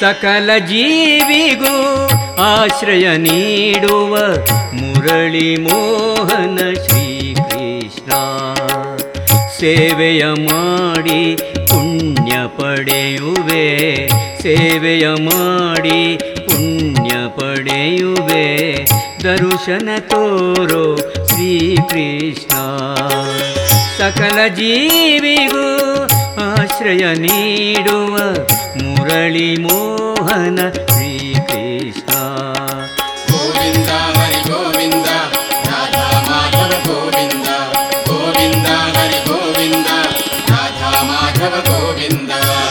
ಸಕಲ ಜೀವಿಗೂ ಆಶ್ರಯ ನೀಡುವ ಮುರಳಿ ಮೋಹನ ಶ್ರೀಕೃಷ್ಣ ಸೇವೆಯ ಮಾಡಿ ಪುಣ್ಯ ಪಡೆಯುವೆ ಸೇವೆಯ ಮಾಡಿ ಪುಣ್ಯ ಪಡೆಯುವೆ ದರ್ಶನ ತೋರೋ ಶ್ರೀಕೃಷ್ಣ ಸಕಲ ಜೀವಿಗೂ ಆಶ್ರಯ ನೀಡುವ ಮುರಳಿ ಮೋಹನ ಶ್ರೀಕೃಷ್ಣ ಗೋವಿಂದ ಹರಿ ಗೋವಿಂದ ರಾಧಾ ಮಾಧವ ಗೋವಿಂದ ಗೋವಿಂದ ಹರಿ ಗೋವಿಂದ ರಾಧಾ ಮಾಧವ ಗೋವಿಂದ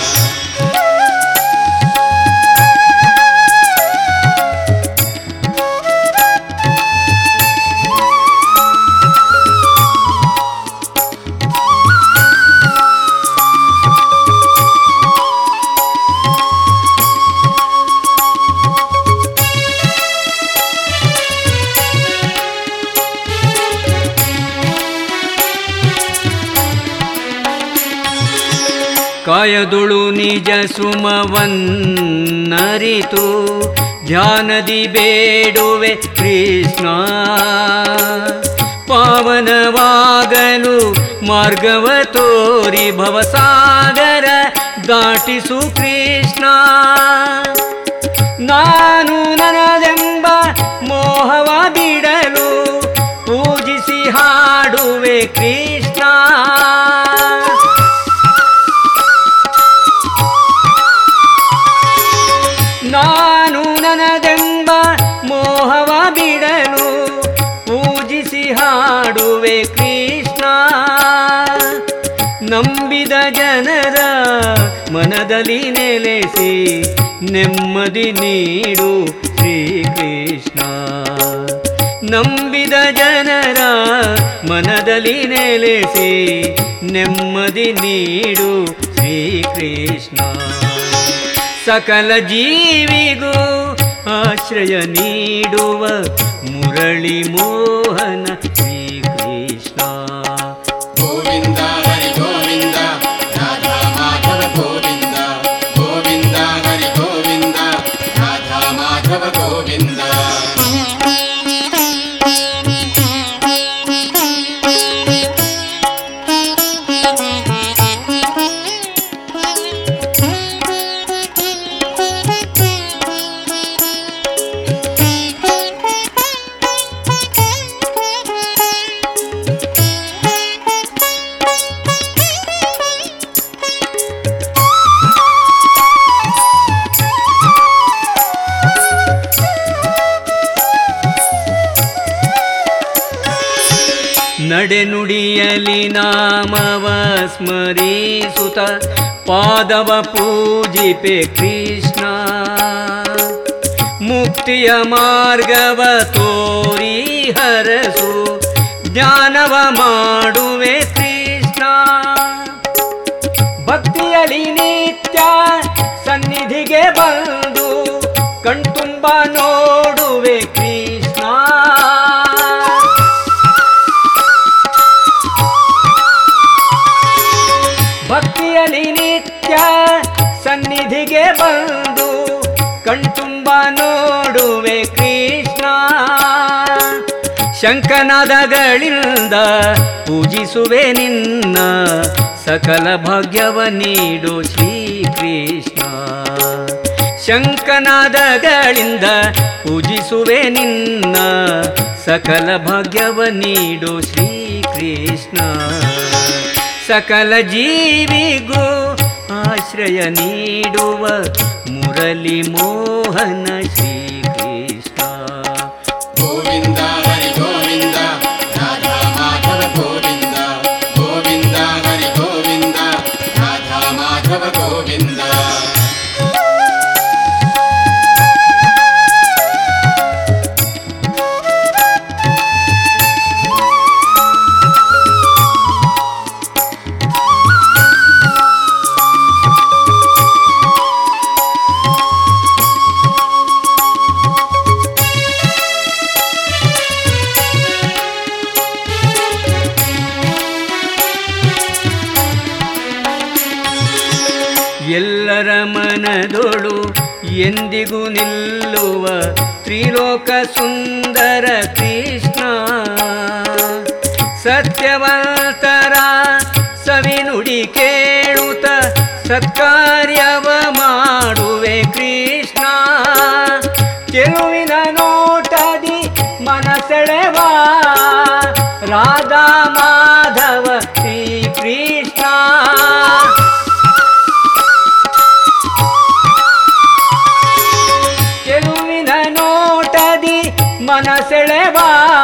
ಕಾಯದುಳು ನಿಜ ಸುಮವನ್ನರಿತು ಧ್ಯಾನದಿ ಬೇಡುವೆ ಕೃಷ್ಣ ಪಾವನವಾಗಲು ಮಾರ್ಗವ ತೋರಿ ಭವಸಾಗರ ದಾಟಿಸು ಕೃಷ್ಣ ನಾನು ನನದೆಂಬ ಮೋಹವ ಬಿಡಲು ಪೂಜಿಸಿ ಹಾಡುವೆ ಕೃಷ್ಣ ನಾನು ನನದೆಂಬ ಮೋಹವ ಬಿಡಲು ಪೂಜಿಸಿ ಹಾಡುವೆ ಕೃಷ್ಣ ನಂಬಿದ ಜನರ ಮನದಲ್ಲಿ ನೆಲೆಸಿ ನೆಮ್ಮದಿ ನೀಡು ಶ್ರೀಕೃಷ್ಣ ನಂಬಿದ ಜನರ ಮನದಲ್ಲಿ ನೆಲೆಸಿ ನೆಮ್ಮದಿ ನೀಡು ಶ್ರೀಕೃಷ್ಣ ಸಕಲ ಜೀವಿಗೂ ಆಶ್ರಯ ನೀಡುವ ಮುರಳಿ ಮೋಹನ ಶ್ರೀಕೃಷ್ಣ ಗೋವಿಂದ ಹರಿ ಗೋವಿಂದ ರಾಧಾ ಮಾಧವ ಗೋವಿಂದ ಗೋವಿಂದ ಹರಿ ಗೋವಿಂದ ರಾಧಾ ಮಾಧವ ಗೋವಿಂದ ನಡೆನುಡಿಯಲಿ ನಾಮವ ಸ್ಮರಿಸುತ್ತ ಪಾದವ ಪೂಜಿಪೆ ಕೃಷ್ಣ ಮುಕ್ತಿಯ ಮಾರ್ಗವ ತೋರಿ ಹರಸು ಜ್ಞಾನವ ಮಾಡುವೆ ಕೃಷ್ಣ ಭಕ್ತಿಯಲಿ ನಿತ್ಯ ಸನ್ನಿಧಿಗೆ ಬಂದು ಕಣ್ತುಂಬ ನೋಡುವೆ ಕೃಷ್ಣ ಭಕ್ತಿಯಲಿ ನಿತ್ಯ ಸನ್ನಿಧಿಗೆ ಬಂದು ಕಣ್ತುಂಬ ನೋಡುವೆ ಕೃಷ್ಣ ಶಂಕನಾದಗಳಿಂದ ಪೂಜಿಸುವೆ ನಿನ್ನ ಸಕಲ ಭಾಗ್ಯವ ನೀಡು ಶ್ರೀಕೃಷ್ಣ ಶಂಕನಾದಗಳಿಂದ ಪೂಜಿಸುವೆ ನಿನ್ನ ಸಕಲ ಭಾಗ್ಯವ ನೀಡು ಶ್ರೀಕೃಷ್ಣ ಸಕಲ ಜೀವಿಗೂ ಆಶ್ರಯ ನೀಡುವ ಮುರಳಿ ಮೋಹನ ಶ್ರೀಕೃಷ್ಣ ಗೋವಿಂದ ಹರಿ ಗೋವಿಂದ ರಾಧಾ ಮಾಧವ ಗೋವಿಂದ ಗೋವಿಂದ ಹರಿ ಗೋವಿಂದ ರಾಧಾ ಮಾಧವ ಗೋವಿಂದ ಎಲ್ಲರ ಮನದೊಳು ಎಂದಿಗೂ ನಿಲ್ಲುವ ತ್ರಿಲೋಕ ಸುಂದರ ಕೃಷ್ಣ ಸತ್ಯವಂತರ ಸವಿನುಡಿ ಕೇಳುತ್ತ ಸತ್ಕಾರ್ಯವ ಮಾಡುವೆ ಕೃಷ್ಣ ಚೆಲುವಿನ ನೋಟದಿ ಮನಸೆಳೆವ ರಾಧಾ ಮಾಧವ ಶ್ರೀ ಕೃಷ್ಣ ಚೆಲುವಿನ ನೋಟದಿ ಮನಸೆಳೆವ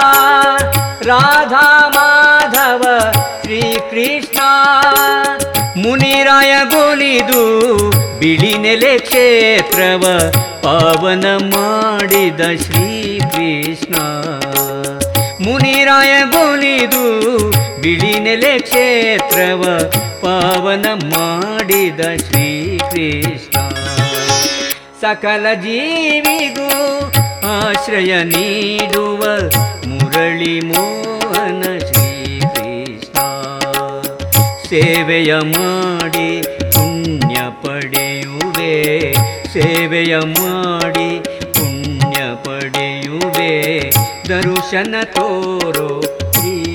ರಾಧಾ ಮಾಧವ ಶ್ರೀಕೃಷ್ಣ ಮುನಿರಾಯ ಗೋಲಿದು ಬಿಳಿ ನೆಲೆ ಕ್ಷೇತ್ರವ ಪಾವನ ಮಾಡಿದ ಶ್ರೀಕೃಷ್ಣ ಮುನಿರಾಯ ಗೋಲಿದು ಬಿಳಿ ನೆಲೆ ಕ್ಷೇತ್ರವ ಪಾವನ ಮಾಡಿದ ಶ್ರೀಕೃಷ್ಣ ಸಕಲ ಜೀವಿಗೂ ಆಶ್ರಯ ನೀಡುವ ಮುರಳಿ ಮೋಹನ ಶ್ರೀಕೃಷ್ಣ ಸೇವೆಯ ಮಾಡಿ ಪುಣ್ಯ ಪಡೆಯುವೆ ಸೇವೆಯ ಮಾಡಿ ಪುಣ್ಯ ಪಡೆಯುವೆ ದರ್ಶನ ತೋರೋ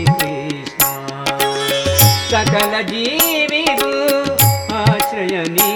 ಶ್ರೀಕೃಷ್ಣ ಸಕಲ ಜೀವಿಗೂ ಆಶ್ರಯ ನೀ